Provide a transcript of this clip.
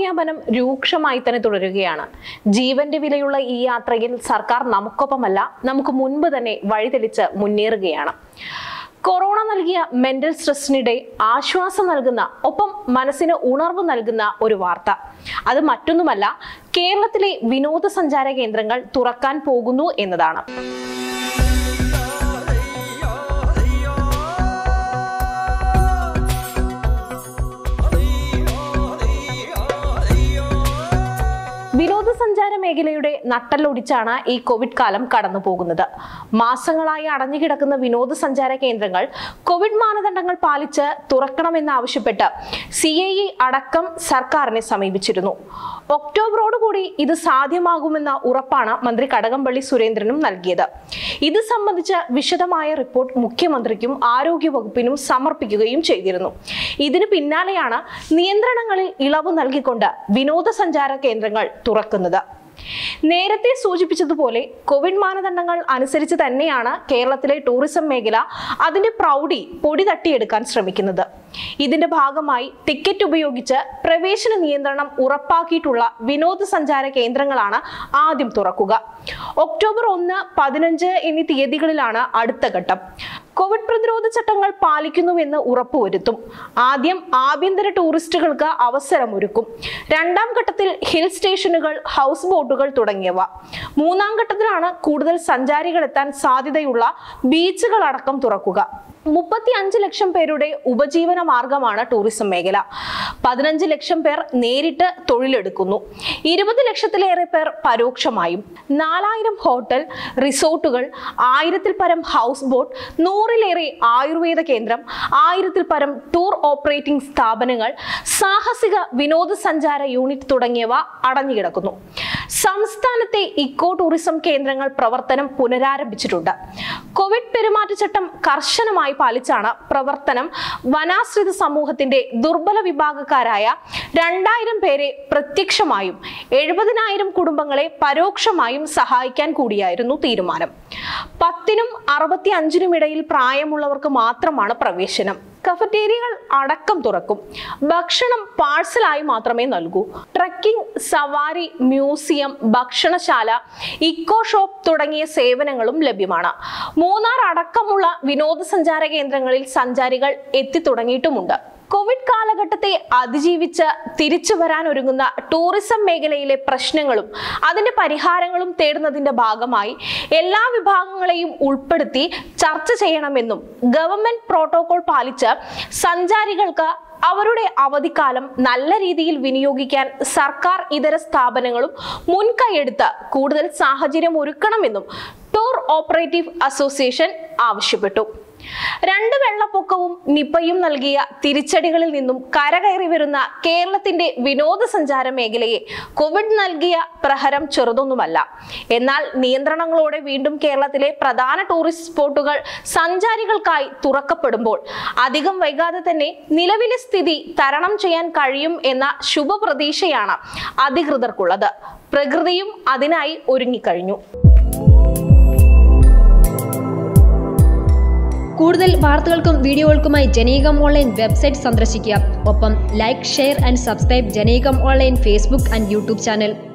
രോഗവ്യാപനം രൂക്ഷമായി തന്നെ തുടരുകയാണ് ജീവന്റെ വിലയുള്ള ഈ യാത്രയിൽ സർക്കാർ നമുക്കൊപ്പമല്ല നമുക്ക് മുൻപ് തന്നെ വഴിതെളിച്ച് മുന്നേറുകയാണ് കൊറോണ നൽകിയ മെന്റൽ സ്ട്രെസ്സിനിടെ ആശ്വാസം നൽകുന്ന ഒപ്പം മനസ്സിന് ഉണർവ് നൽകുന്ന ഒരു വാർത്ത അത് മറ്റൊന്നുമല്ല കേരളത്തിലെ വിനോദസഞ്ചാര കേന്ദ്രങ്ങൾ തുറക്കാൻ പോകുന്നു എന്നതാണ് വിനോദസഞ്ചാര മേഖലയുടെ നട്ടലൊടിച്ചാണ് ഈ കോവിഡ് കാലം കടന്നു പോകുന്നത് മാസങ്ങളായി അടഞ്ഞുകിടക്കുന്ന വിനോദസഞ്ചാര കേന്ദ്രങ്ങൾ കോവിഡ് മാനദണ്ഡങ്ങൾ പാലിച്ച് തുറക്കണമെന്നാവശ്യപ്പെട്ട് സി ഐ ഇ അടക്കം സർക്കാരിനെ സമീപിച്ചിരുന്നു ഒക്ടോബറോടുകൂടി ഇത് സാധ്യമാകുമെന്ന ഉറപ്പാണ് മന്ത്രി കടകംപള്ളി സുരേന്ദ്രനും നൽകിയത് ഇത് സംബന്ധിച്ച വിശദമായ റിപ്പോർട്ട് മുഖ്യമന്ത്രിക്കും ആരോഗ്യവകുപ്പിനും സമർപ്പിക്കുകയും ചെയ്തിരുന്നു ഇതിന് പിന്നാലെയാണ് നിയന്ത്രണങ്ങളിൽ ഇളവ് നൽകിക്കൊണ്ട് വിനോദസഞ്ചാര കേന്ദ്രങ്ങൾ തുറക്കുന്നത് നേരത്തെ സൂചിപ്പിച്ചതുപോലെ കോവിഡ് മാനദണ്ഡങ്ങൾ അനുസരിച്ച് തന്നെയാണ് കേരളത്തിലെ ടൂറിസം മേഖല അതിന്റെ പ്രൗഢി പൊടി തട്ടിയെടുക്കാൻ ശ്രമിക്കുന്നത് ഇതിന്റെ ഭാഗമായി ടിക്കറ്റ് ഉപയോഗിച്ച് പ്രവേശന നിയന്ത്രണം ഉറപ്പാക്കിയിട്ടുള്ള വിനോദസഞ്ചാര കേന്ദ്രങ്ങളാണ് ആദ്യം തുറക്കുക ഒക്ടോബർ ഒന്ന് പതിനഞ്ച് എന്നീ തീയതികളിലാണ് അടുത്ത ഘട്ടം കോവിഡ് പ്രതിരോധ ചട്ടങ്ങൾ പാലിക്കുന്നുവെന്ന് ഉറപ്പുവരുത്തും ആദ്യം ആഭ്യന്തര ടൂറിസ്റ്റുകൾക്ക് അവസരമൊരുക്കും രണ്ടാം ഘട്ടത്തിൽ ഹിൽ സ്റ്റേഷനുകൾ ഹൗസ് ബോട്ടുകൾ തുടങ്ങിയവ മൂന്നാം ഘട്ടത്തിലാണ് കൂടുതൽ സഞ്ചാരികൾ എത്താൻ സാധ്യതയുള്ള ബീച്ചുകൾ അടക്കം തുറക്കുക മുപ്പത്തി അഞ്ച് ലക്ഷം പേരുടെ ഉപജീവന മാർഗമാണ് ടൂറിസം മേഖല പതിനഞ്ച് ലക്ഷം പേർ നേരിട്ട് തൊഴിലെടുക്കുന്നു ഇരുപത് ലക്ഷത്തിലേറെ പേർ പരോക്ഷമായും നാലായിരം ഹോട്ടൽ റിസോർട്ടുകൾ ആയിരത്തിൽ പരം ഹൗസ് ബോട്ട് നൂറിലേറെ ആയുർവേദ കേന്ദ്രം ആയിരത്തിൽ പരം ടൂർ ഓപ്പറേറ്റിംഗ് സ്ഥാപനങ്ങൾ സാഹസിക വിനോദസഞ്ചാര യൂണിറ്റ് തുടങ്ങിയവ അടഞ്ഞുകിടക്കുന്നു സംസ്ഥാനത്തെ ഇക്കോ ടൂറിസം കേന്ദ്രങ്ങൾ പ്രവർത്തനം പുനരാരംഭിച്ചിട്ടുണ്ട് കോവിഡ് പെരുമാറ്റച്ചട്ടം കർശനമായി പാലിച്ചാണ് പ്രവർത്തനം വനാശ്രിത സമൂഹത്തിന്റെ ദുർബല വിഭാഗക്കാരായ രണ്ടായിരം പേരെ പ്രത്യക്ഷമായും എഴുപതിനായിരം കുടുംബങ്ങളെ പരോക്ഷമായും സഹായിക്കാൻ കൂടിയായിരുന്നു തീരുമാനം പത്തിനും അറുപത്തി അഞ്ചിനും ഇടയിൽ പ്രായമുള്ളവർക്ക് മാത്രമാണ് പ്രവേശനം കഫറ്റേരിയകൾ അടക്കം തുറക്കും ഭക്ഷണം പാഴ്സലായി മാത്രമേ നൽകൂ ട്രക്കിംഗ് സവാരി മ്യൂസിയം ഭക്ഷണശാല ഇക്കോ ഷോപ്പ് തുടങ്ങിയ സേവനങ്ങളും ലഭ്യമാണ് മൂന്നാർ അടക്കമുള്ള വിനോദസഞ്ചാര കേന്ദ്രങ്ങളിൽ സഞ്ചാരികൾ എത്തി തുടങ്ങിയിട്ടുമുണ്ട് കോവിഡ് കാലഘട്ടത്തെ അതിജീവിച്ച് തിരിച്ചു വരാൻ ഒരുങ്ങുന്ന ടൂറിസം മേഖലയിലെ പ്രശ്നങ്ങളും അതിന്റെ പരിഹാരങ്ങളും തേടുന്നതിന്റെ ഭാഗമായി എല്ലാ വിഭാഗങ്ങളെയും ഉൾപ്പെടുത്തി ചർച്ച ചെയ്യണമെന്നും ഗവൺമെന്റ് പ്രോട്ടോകോൾ പാലിച്ച് സഞ്ചാരികൾക്ക് അവരുടെ അവധിക്കാലം നല്ല രീതിയിൽ വിനിയോഗിക്കാൻ സർക്കാർ ഇതര സ്ഥാപനങ്ങളും മുൻകൈയെടുത്ത് കൂടുതൽ സാഹചര്യം ഒരുക്കണമെന്നും ടൂർ ഓപ്പറേറ്റീവ് അസോസിയേഷൻ ആവശ്യപ്പെട്ടു രണ്ട് വെള്ളപ്പൊക്കവും നിപ്പയും നൽകിയ തിരിച്ചടികളിൽ നിന്നും കരകയറി വരുന്ന കേരളത്തിന്റെ വിനോദസഞ്ചാര മേഖലയെ കോവിഡ് നൽകിയ പ്രഹരം ചെറുതൊന്നുമല്ല എന്നാൽ നിയന്ത്രണങ്ങളോടെ വീണ്ടും കേരളത്തിലെ പ്രധാന ടൂറിസ്റ്റ് സ്പോട്ടുകൾ സഞ്ചാരികൾക്കായി തുറക്കപ്പെടുമ്പോൾ അധികം വൈകാതെ തന്നെ നിലവിലെ സ്ഥിതി തരണം ചെയ്യാൻ കഴിയും എന്ന ശുഭപ്രതീക്ഷയാണ് അധികൃതർക്കുള്ളത് പ്രകൃതിയും അതിനായി ഒരുങ്ങിക്കഴിഞ്ഞു കൂടുതൽ വാർത്തകൾക്കും വീഡിയോകൾക്കുമായി ജനീകം ഓൺലൈൻ വെബ്സൈറ്റ് സന്ദർശിക്കുക ഒപ്പം ലൈക്ക് ഷെയർ ആൻഡ് സബ്സ്ക്രൈബ് ജനീകം online Facebook and YouTube channel